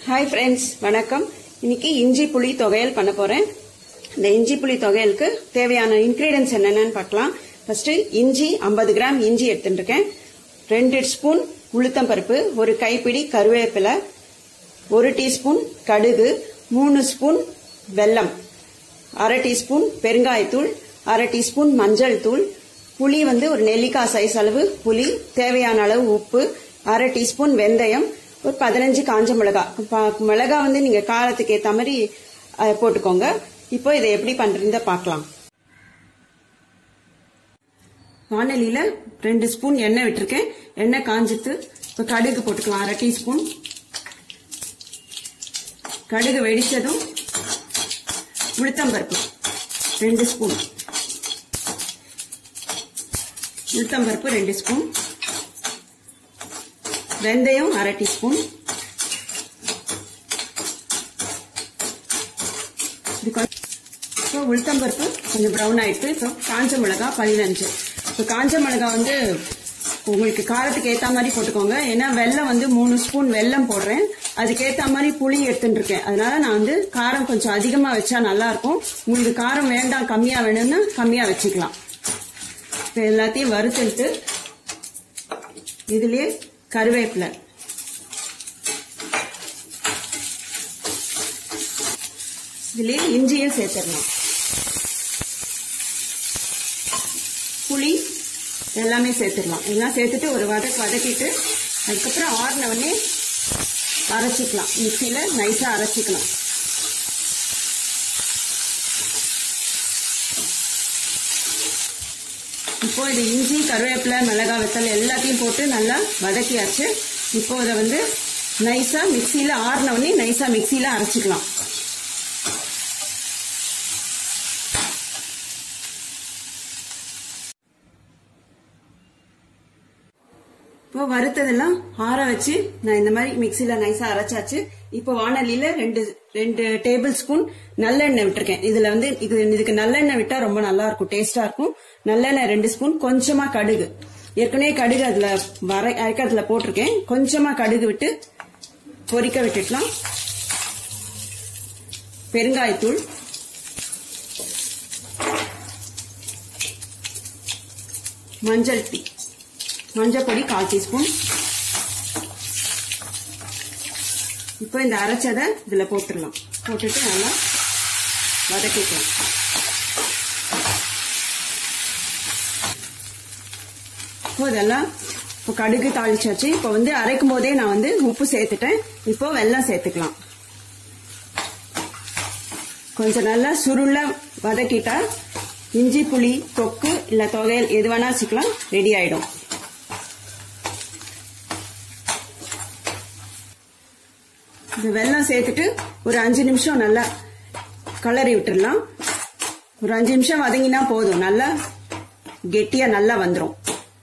hi friends வணக்கம் இன்னைக்கு இஞ்சி புளி தொகையல் பண்ண போறேன் இந்த இஞ்சி புளி தொகையலுக்கு தேவையான இன்கிரீடியன்ஸ் என்னென்னு பார்க்கலாம் ஃபர்ஸ்ட் இஞ்சி 50 கிராம் இஞ்சி எடுத்துட்டு இருக்கேன் ரெண்டு ஸ்பூன் உளுத்தம் பருப்பு ஒரு கைப்பிடி கருவேப்பிலை ஒரு டீஸ்பூன் கடுகு மூணு ஸ்பூன் வெல்லம் அரை டீஸ்பூன் பெருங்காயத்தூள் அரை டீஸ்பூன் மஞ்சள் தூள் புளி வந்து ஒரு நெல்லிக்காய் சைஸ் அளவு புளி தேவையான அளவு உப்பு அரை டீஸ்பூன் வெந்தயம் ஒரு பதினஞ்சு காஞ்ச மிளகா ப- மிளகா வந்து நீங்க காரத்துக்கு ஏத்த மாதிரி அஹ், போட்டுக்கோங்க இப்போ இதை எப்படி பண்றதுன்னு பார்க்கலாம் வானலியில ரெண்டு ஸ்பூன் எண்ணெய் விட்டுருக்கேன் எண்ணெய் காஞ்சிட்டு இப்போ கடுகு போட்டுக்கலாம் அரை டீஸ்பூன் கடுகு வெடிச்சதும் உளுத்தம்பருப்பு ரெண்டு ஸ்பூன் உளுத்தம்பருப்பு ரெண்டு ஸ்பூன் வெந்தயம் அரை டீஸ்பூன் இது கொஞ்சம் இப்போ உளுத்தம்பருப்பு கொஞ்சம் ப்ரௌன் ஆயிட்டு இப்போ காஞ்ச மிளகா பதினஞ்சு இப்போ காஞ்ச மிளகா வந்து உங்களுக்கு காரத்துக்கு ஏத்த மாதிரி போட்டுக்கோங்க ஏன்னா வெல்லம் வந்து மூணு ஸ்பூன் வெல்லம் போடுறேன் அதுக்கேத்த மாதிரி புளி எடுத்துட்டு இருக்கேன் அதனால நான் வந்து காரம் கொஞ்சம் அதிகமா வச்சா நல்லா இருக்கும் உங்களுக்கு காரம் வேண்டாம் கம்மியா வேணும்னா கம்மியா வச்சுக்கலாம் இப்போ எல்லாத்தையும் வறுத்துட்டு இதுலயே கருவேப்பிலை இதுலயே இஞ்சியும் சேர்த்துடலாம் புளி எல்லாமே சேர்த்துடலாம் எல்லாம் சேர்த்துட்டு ஒரு வதக்கு வதக்கிட்டு அதுக்கப்புறம் ஆறின உடனே அரைச்சிக்கலாம் மிக்சியில் நைஸாக அரைச்சிக்கலாம் இப்போ இது இஞ்சி கருவேப்பிலை மிளகாய் வெத்தல் எல்லாத்தையும் போட்டு நல்லா வதக்கியாச்சு இப்போ இதை வந்து நைஸா மிக்சியில ஆறின உடனே நைஸா மிக்சியில அரைச்சிக்கலாம் இப்போ வறுத்ததெல்லாம் ஆற வச்சு நான் இந்த மாதிரி மிக்சியில நைஸா அரைச்சாச்சு இப்போ வானலியில ரெண்டு ரெண்டு டேபிள் ஸ்பூன் நல்லெண்ணெய் விட்டுருக்கேன் இதுல வந்து இது இதுக்கு நல்லெண்ணெய் விட்டா ரொம்ப நல்லா இருக்கும் டேஸ்டா இருக்கும் நல்லெண்ணெய் ரெண்டு ஸ்பூன் கொஞ்சமா கடுகு ஏற்கனவே கடுகு அதுல வர அரைக்கிறதுல போட்டிருக்கேன் கொஞ்சமா கடுகு விட்டு பொரிக்க விட்டுக்கலாம் பெருங்காயத்தூள் மஞ்சள் டீ மஞ்சள் பொடி கால் டீஸ்பூன் இப்போ இந்த அரைச்சதை இதுல போட்டுடலாம் போட்டுட்டு நல்லா வதக்கிக்கலாம் இப்போ இதெல்லாம் இப்போ கடுகு தாளிச்சாச்சு இப்போ வந்து அரைக்கும் போதே நான் வந்து உப்பு சேர்த்துட்டேன் இப்போ வெல்லம் சேர்த்துக்கலாம் கொஞ்சம் நல்லா சுருள வதக்கிட்டா இஞ்சி புளி தொக்கு இல்ல தொகையல் எது வேணா வச்சுக்கலாம் ரெடி ஆயிடும் இந்த வெல்லம் சேர்த்துட்டு ஒரு அஞ்சு நிமிஷம் நல்லா கலரி விட்டுறலாம் ஒரு அஞ்சு நிமிஷம் வதங்கினா போதும் நல்லா கெட்டியா நல்லா வந்துடும்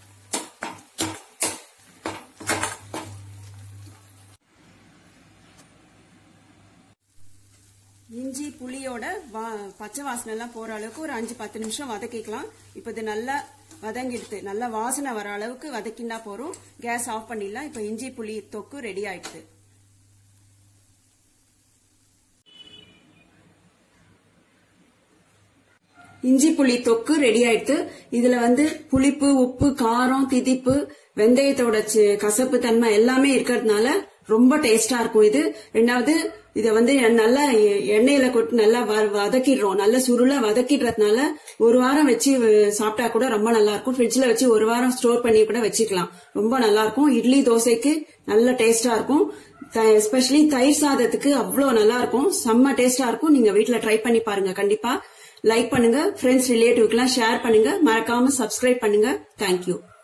இஞ்சி புளியோட வா- பச்சை வாசனை எல்லாம் போற அளவுக்கு ஒரு அஞ்சு பத்து நிமிஷம் வதக்கிக்கலாம் இப்போ இது நல்லா வதங்கிடுது நல்லா வாசனை வர அளவுக்கு வதக்கினா போறோம் கேஸ் ஆஃப் பண்ணிடலாம் இப்போ இஞ்சி புளி தொக்கு ரெடி ஆயிடுது இஞ்சி புளி தொக்கு ரெடி ஆயிடுது இதுல வந்து புளிப்பு உப்பு காரம் திதிப்பு வெந்தயத்தோட சி- கசப்பு தன்மை எல்லாமே இருக்கிறதுனால ரொம்ப டேஸ்டா இருக்கும் இது ரெண்டாவது இத வந்து நல்லா எ- எண்ணெயில கொட்டு நல்லா வ- வதக்கிடுறோம் நல்ல சுருள வதக்கிடுறதுனால ஒரு வாரம் வச்சு அஹ், சாப்பிட்டா கூட ரொம்ப நல்லா இருக்கும் ஃப்ரிட்ஜ்ல வச்சு ஒரு வாரம் ஸ்டோர் பண்ணி கூட வச்சுக்கலாம் ரொம்ப நல்லா இருக்கும் இட்லி தோசைக்கு நல்ல டேஸ்டா இருக்கும் எஸ்பெஷலி தயிர் சாதத்துக்கு அவ்வளோ நல்லா இருக்கும் செம்ம டேஸ்டா இருக்கும் நீங்க வீட்ல ட்ரை பண்ணி பாருங்க கண்டிப்பா லைக் பண்ணுங்க ஃப்ரெண்ட்ஸ் ரிலேட்டிவ்க்குலாம் ஷேர் பண்ணுங்க மறக்காம சப்ஸ்கிரைப் பண்ணுங்க தேங்க்யூ